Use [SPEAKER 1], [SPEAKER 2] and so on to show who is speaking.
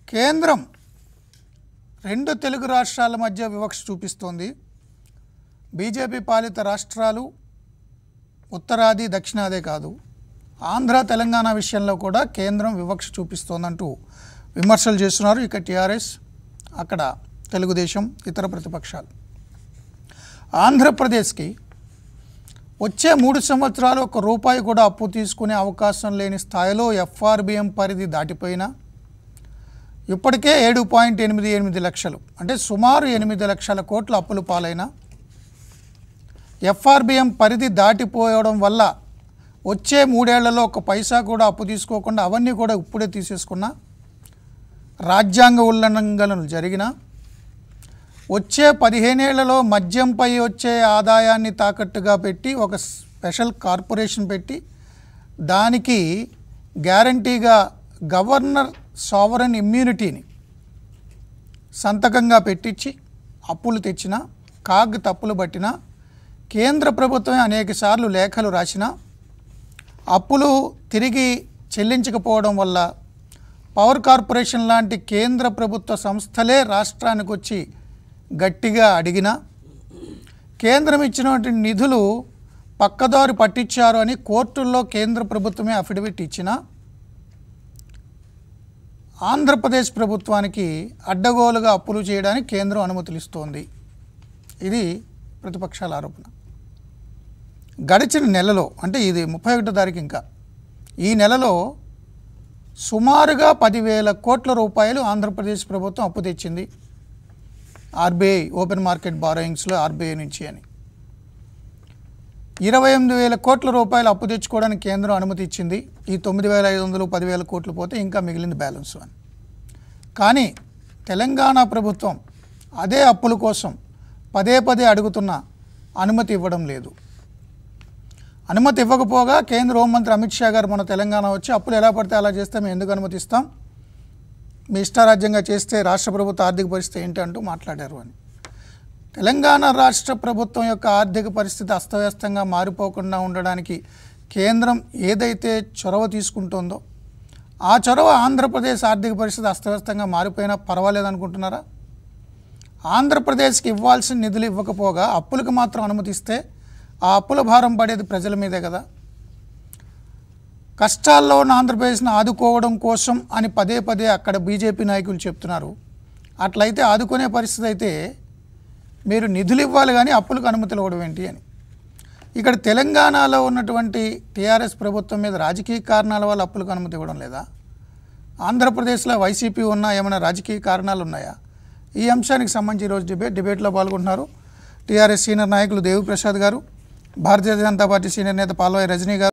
[SPEAKER 1] కేంద్రం రెండు తెలుగు రాష్ట్రాల మధ్య వివక్ష చూపిస్తోంది బీజేపీ పాలిత రాష్ట్రాలు ఉత్తరాది దక్షిణాదే కాదు ఆంధ్ర తెలంగాణ విషయంలో కూడా కేంద్రం వివక్ష చూపిస్తోందంటూ విమర్శలు చేస్తున్నారు ఇక టీఆర్ఎస్ అక్కడ తెలుగుదేశం ఇతర ప్రతిపక్షాలు ఆంధ్రప్రదేశ్కి వచ్చే మూడు సంవత్సరాలు ఒక రూపాయి కూడా అప్పు తీసుకునే అవకాశం లేని స్థాయిలో ఎఫ్ఆర్బిఎం పరిధి దాటిపోయినా ఇప్పటికే ఏడు పాయింట్ ఎనిమిది ఎనిమిది లక్షలు అంటే సుమారు ఎనిమిది లక్షల కోట్ల అప్పులు పాలైన ఎఫ్ఆర్బిఎం పరిధి దాటిపోవడం వల్ల వచ్చే మూడేళ్లలో ఒక పైసా కూడా అప్పు తీసుకోకుండా అవన్నీ కూడా ఇప్పుడే తీసేసుకున్నా రాజ్యాంగ ఉల్లంఘనలు జరిగినా వచ్చే పదిహేనేళ్లలో మద్యంపై వచ్చే ఆదాయాన్ని తాకట్టుగా పెట్టి ఒక స్పెషల్ కార్పొరేషన్ పెట్టి దానికి గ్యారంటీగా గవర్నర్ సావరన్ ఇమ్యూనిటీని సంతకంగా పెట్టించి అప్పులు తెచ్చినా కాగ్ తప్పులు పట్టినా కేంద్ర ప్రభుత్వమే అనేక సార్లు లేఖలు రాసినా అప్పులు తిరిగి చెల్లించకపోవడం వల్ల పవర్ కార్పొరేషన్ లాంటి కేంద్ర ప్రభుత్వ సంస్థలే రాష్ట్రానికి వచ్చి గట్టిగా అడిగినా కేంద్రం ఇచ్చినటువంటి నిధులు పక్కదారి పట్టించారు అని కోర్టుల్లో కేంద్ర ప్రభుత్వమే అఫిడవిట్ ఇచ్చినా ఆంధ్రప్రదేశ్ ప్రభుత్వానికి అడ్డగోలుగా అప్పులు చేయడానికి కేంద్రం అనుమతులు ఇస్తోంది ఇది ప్రతిపక్షాల ఆరోపణ గడిచిన నెలలో అంటే ఇది ముప్పై ఒకటో తారీఖు ఇంకా ఈ నెలలో సుమారుగా పదివేల కోట్ల రూపాయలు ఆంధ్రప్రదేశ్ ప్రభుత్వం అప్పు తెచ్చింది ఆర్బీఐ ఓపెన్ మార్కెట్ బారోయింగ్స్లో ఆర్బీఐ నుంచి అని ఇరవై ఎనిమిది వేల కోట్ల రూపాయలు అప్పు తెచ్చుకోవడానికి కేంద్రం అనుమతి ఇచ్చింది ఈ తొమ్మిది వేల ఐదు వందలు పదివేల కోట్లు పోతే ఇంకా మిగిలింది బ్యాలెన్స్ అని కానీ తెలంగాణ ప్రభుత్వం అదే అప్పుల కోసం పదే పదే అడుగుతున్న అనుమతి ఇవ్వడం లేదు అనుమతి ఇవ్వకపోగా కేంద్ర హోంమంత్రి అమిత్ షా గారు మన తెలంగాణ వచ్చి అప్పులు ఎలా పడితే అలా చేస్తే మేము ఎందుకు అనుమతిస్తాం మీ ఇష్టారాజ్యంగా చేస్తే రాష్ట్ర ప్రభుత్వ ఆర్థిక పరిస్థితి ఏంటి అంటూ మాట్లాడారు అని తెలంగాణ రాష్ట్ర ప్రభుత్వం యొక్క ఆర్థిక పరిస్థితి అస్తవ్యస్తంగా మారిపోకుండా ఉండడానికి కేంద్రం ఏదైతే చొరవ తీసుకుంటుందో ఆ చొరవ ఆంధ్రప్రదేశ్ ఆర్థిక పరిస్థితి అస్తవ్యస్తంగా మారిపోయినా పర్వాలేదు అనుకుంటున్నారా ఆంధ్రప్రదేశ్కి ఇవ్వాల్సిన నిధులు ఇవ్వకపోగా అప్పులకు మాత్రం అనుమతిస్తే ఆ అప్పుల భారం పడేది ప్రజల మీదే కదా కష్టాల్లో ఉన్న ఆంధ్రప్రదేశ్ని ఆదుకోవడం కోసం అని పదే పదే అక్కడ బీజేపీ నాయకులు చెప్తున్నారు అట్లయితే ఆదుకునే పరిస్థితి అయితే మీరు నిధులు ఇవ్వాలి కానీ అప్పులకు అనుమతులు ఇవ్వడం ఏంటి అని ఇక్కడ తెలంగాణలో ఉన్నటువంటి టీఆర్ఎస్ ప్రభుత్వం మీద రాజకీయ కారణాల వల్ల అప్పులకు అనుమతి ఇవ్వడం లేదా ఆంధ్రప్రదేశ్లో వైసీపీ ఉన్న ఏమైనా రాజకీయ కారణాలు ఉన్నాయా ఈ అంశానికి సంబంధించి ఈరోజు డిబేట్ డిబేట్లో పాల్గొంటున్నారు టీఆర్ఎస్ సీనియర్ నాయకులు దేవిప్రసాద్ గారు భారతీయ జనతా పార్టీ సీనియర్ నేత పాల్వాయి రజనీ గారు